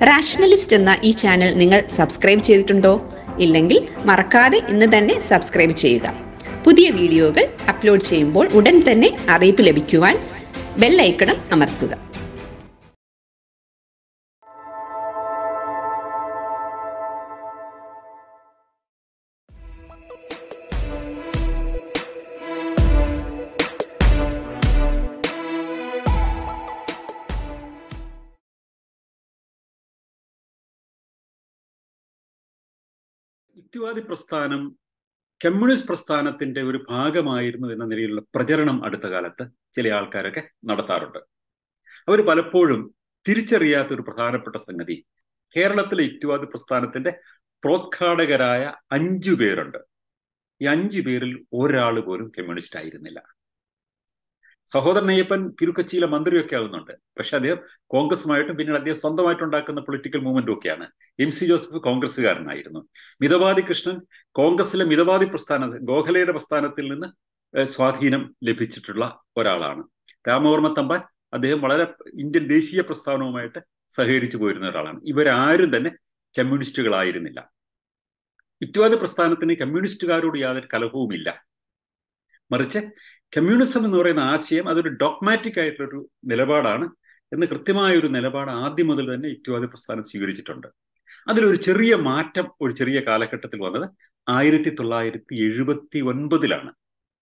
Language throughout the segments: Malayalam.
റാഷണലിസ്റ്റ് എന്ന ഈ ചാനൽ നിങ്ങൾ സബ്സ്ക്രൈബ് ചെയ്തിട്ടുണ്ടോ ഇല്ലെങ്കിൽ മറക്കാതെ ഇന്ന് തന്നെ സബ്സ്ക്രൈബ് ചെയ്യുക പുതിയ വീഡിയോകൾ അപ്ലോഡ് ചെയ്യുമ്പോൾ ഉടൻ തന്നെ അറിയിപ്പ് ലഭിക്കുവാൻ ബെൽ ഐക്കണും അമർത്തുക യുക്തിവാദി പ്രസ്ഥാനം കമ്മ്യൂണിസ്റ്റ് പ്രസ്ഥാനത്തിന്റെ ഒരു ഭാഗമായിരുന്നു എന്ന നിലയിലുള്ള പ്രചരണം അടുത്ത കാലത്ത് ചില ആൾക്കാരൊക്കെ നടത്താറുണ്ട് അവർ പലപ്പോഴും തിരിച്ചറിയാത്ത ഒരു പ്രധാനപ്പെട്ട സംഗതി കേരളത്തിലെ യുക്തിവാദി പ്രസ്ഥാനത്തിന്റെ പ്രോത്ഘാടകരായ അഞ്ചു പേരുണ്ട് ഈ അഞ്ചു പേരിൽ ഒരാൾ പോലും കമ്മ്യൂണിസ്റ്റ് ആയിരുന്നില്ല സഹോദരൻ അയ്യപ്പൻ തിരുക്കൊച്ചിയിലെ മന്ത്രിയൊക്കെ ആവുന്നുണ്ട് പക്ഷെ അദ്ദേഹം കോൺഗ്രസുമായിട്ടും പിന്നീട് അദ്ദേഹം സ്വന്തമായിട്ടുണ്ടാക്കുന്ന പൊളിറ്റിക്കൽ മൂവ്മെന്റും ഒക്കെയാണ് എം സി ജോസഫ് കോൺഗ്രസ്സുകാരനായിരുന്നു മിതവാദി കൃഷ്ണൻ കോൺഗ്രസിലെ മിതവാദി പ്രസ്ഥാന ഗോഖലയുടെ പ്രസ്ഥാനത്തിൽ നിന്ന് സ്വാധീനം ലഭിച്ചിട്ടുള്ള ഒരാളാണ് രാമവർമ്മ തമ്പാൻ അദ്ദേഹം വളരെ ഇന്ത്യൻ ദേശീയ പ്രസ്ഥാനവുമായിട്ട് സഹകരിച്ചു പോയിരുന്ന ഒരാളാണ് ഇവരാരും തന്നെ കമ്മ്യൂണിസ്റ്റുകളായിരുന്നില്ല യുക്തിവാദി പ്രസ്ഥാനത്തിന് കമ്മ്യൂണിസ്റ്റുകാരോട് യാതൊരു കലഹവുമില്ല മറിച്ച് കമ്മ്യൂണിസം എന്ന് പറയുന്ന ആശയം അതൊരു ഡോക്മാറ്റിക് ആയിട്ടുള്ളൊരു നിലപാടാണ് എന്ന് കൃത്യമായ ഒരു നിലപാട് ആദ്യം മുതൽ തന്നെ യുക്തിവാദി പ്രസ്ഥാനം സ്വീകരിച്ചിട്ടുണ്ട് അതിലൊരു ചെറിയ മാറ്റം ഒരു ചെറിയ കാലഘട്ടത്തിൽ വന്നത് ആയിരത്തി തൊള്ളായിരത്തി എഴുപത്തി ഒൻപതിലാണ്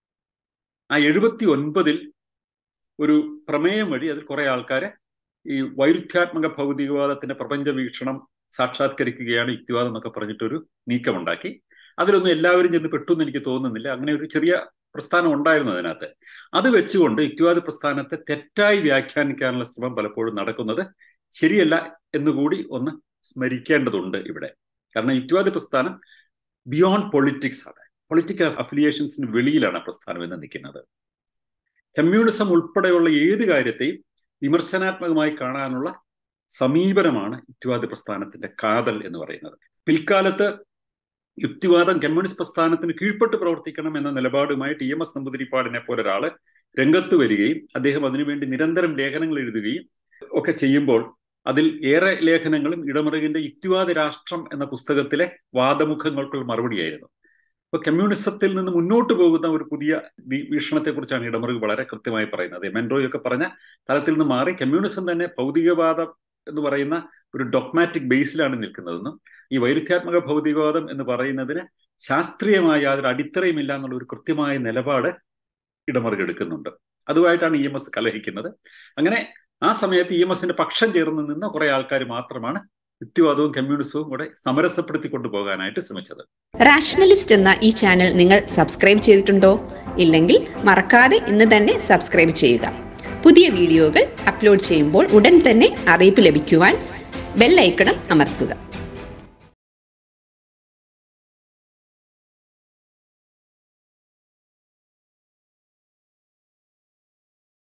ആ എഴുപത്തി ഒൻപതിൽ ഒരു പ്രമേയം വഴി അതിൽ കുറെ ആൾക്കാരെ ഈ വൈരുദ്ധ്യാത്മക ഭൗതികവാദത്തിന്റെ പ്രപഞ്ച വീക്ഷണം സാക്ഷാത്കരിക്കുകയാണ് യുക്തിവാദം എന്നൊക്കെ പറഞ്ഞിട്ടൊരു നീക്കമുണ്ടാക്കി അതിലൊന്നും എല്ലാവരും ചെന്ന് പെട്ടു എന്ന് എനിക്ക് തോന്നുന്നില്ല അങ്ങനെ ഒരു ചെറിയ പ്രസ്ഥാനം ഉണ്ടായിരുന്നു അതിനകത്ത് അത് വെച്ചുകൊണ്ട് യുക്തിവാദി പ്രസ്ഥാനത്തെ തെറ്റായി വ്യാഖ്യാനിക്കാനുള്ള ശ്രമം പലപ്പോഴും നടക്കുന്നത് ശരിയല്ല എന്നുകൂടി ഒന്ന് സ്മരിക്കേണ്ടതുണ്ട് ഇവിടെ കാരണം യുക്തിവാദി പ്രസ്ഥാനം ബിയോണ്ട് പൊളിറ്റിക്സ് ആണ് പൊളിറ്റിക്കൽ അഫിലിയേഷൻസിന് വെളിയിലാണ് പ്രസ്ഥാനം എന്ന് നിൽക്കുന്നത് കമ്മ്യൂണിസം ഉൾപ്പെടെയുള്ള ഏത് കാര്യത്തെയും വിമർശനാത്മകമായി കാണാനുള്ള സമീപനമാണ് യുക്തിവാദി പ്രസ്ഥാനത്തിന്റെ കാതൽ എന്ന് പറയുന്നത് പിൽക്കാലത്ത് യുക്തിവാദം കമ്മ്യൂണിസ്റ്റ് പ്രസ്ഥാനത്തിന് കീഴ്പ്പെട്ട് പ്രവർത്തിക്കണം എന്ന നിലപാടുമായി ടി എം എസ് നമ്പൂതിരിപ്പാടിനെ പോലെ ഒരാള് രംഗത്ത് വരികയും അദ്ദേഹം അതിനുവേണ്ടി നിരന്തരം ലേഖനങ്ങൾ എഴുതുകയും ഒക്കെ ചെയ്യുമ്പോൾ അതിൽ ഏറെ ലേഖനങ്ങളും ഇടമറുകിന്റെ യുക്തിവാദ രാഷ്ട്രം എന്ന പുസ്തകത്തിലെ വാദമുഖങ്ങൾക്കുള്ള മറുപടിയായിരുന്നു ഇപ്പൊ കമ്മ്യൂണിസത്തിൽ നിന്ന് മുന്നോട്ട് പോകുന്ന ഒരു പുതിയ വീക്ഷണത്തെക്കുറിച്ചാണ് ഇടമറുക് വളരെ കൃത്യമായി പറയുന്നത് മെൻറോയൊക്കെ പറഞ്ഞ തലത്തിൽ നിന്ന് മാറി കമ്മ്യൂണിസം തന്നെ ഭൗതികവാദം എന്ന് പറയുന്ന ഒരു ഡൊക്മാറ്റിക് ബേസിലാണ് നിൽക്കുന്നതെന്നും ഈ വൈരുദ്ധ്യാത്മക ഭൗതികവാദം എന്ന് പറയുന്നതിന് ശാസ്ത്രീയമായ യാതൊരു അടിത്തറയുമില്ല എന്നുള്ള ഒരു കൃത്യമായ നിലപാട് ഇടമറുക് എടുക്കുന്നുണ്ട് അതുമായിട്ടാണ് ഇ എം എസ് കലഹിക്കുന്നത് അങ്ങനെ ആ സമയത്ത് ഇ എം എസിന്റെ പക്ഷം ചേർന്ന് നിന്ന കുറെ ആൾക്കാർ മാത്രമാണ് യുക്തിവാദവും കമ്മ്യൂണിസവും കൂടെ സമരസപ്പെടുത്തി കൊണ്ടുപോകാനായിട്ട് ശ്രമിച്ചത് റാഷണലിസ്റ്റ് എന്ന ഈ ചാനൽ നിങ്ങൾ സബ്സ്ക്രൈബ് ചെയ്തിട്ടുണ്ടോ ഇല്ലെങ്കിൽ മറക്കാതെ ഇന്ന് തന്നെ സബ്സ്ക്രൈബ് ചെയ്യുക പുതിയ വീഡിയോകൾ അപ്ലോഡ് ചെയ്യുമ്പോൾ ഉടൻ തന്നെ അറിയിപ്പ് ലഭിക്കുവാൻ ബെൽ ഐക്കണും അമർത്തുക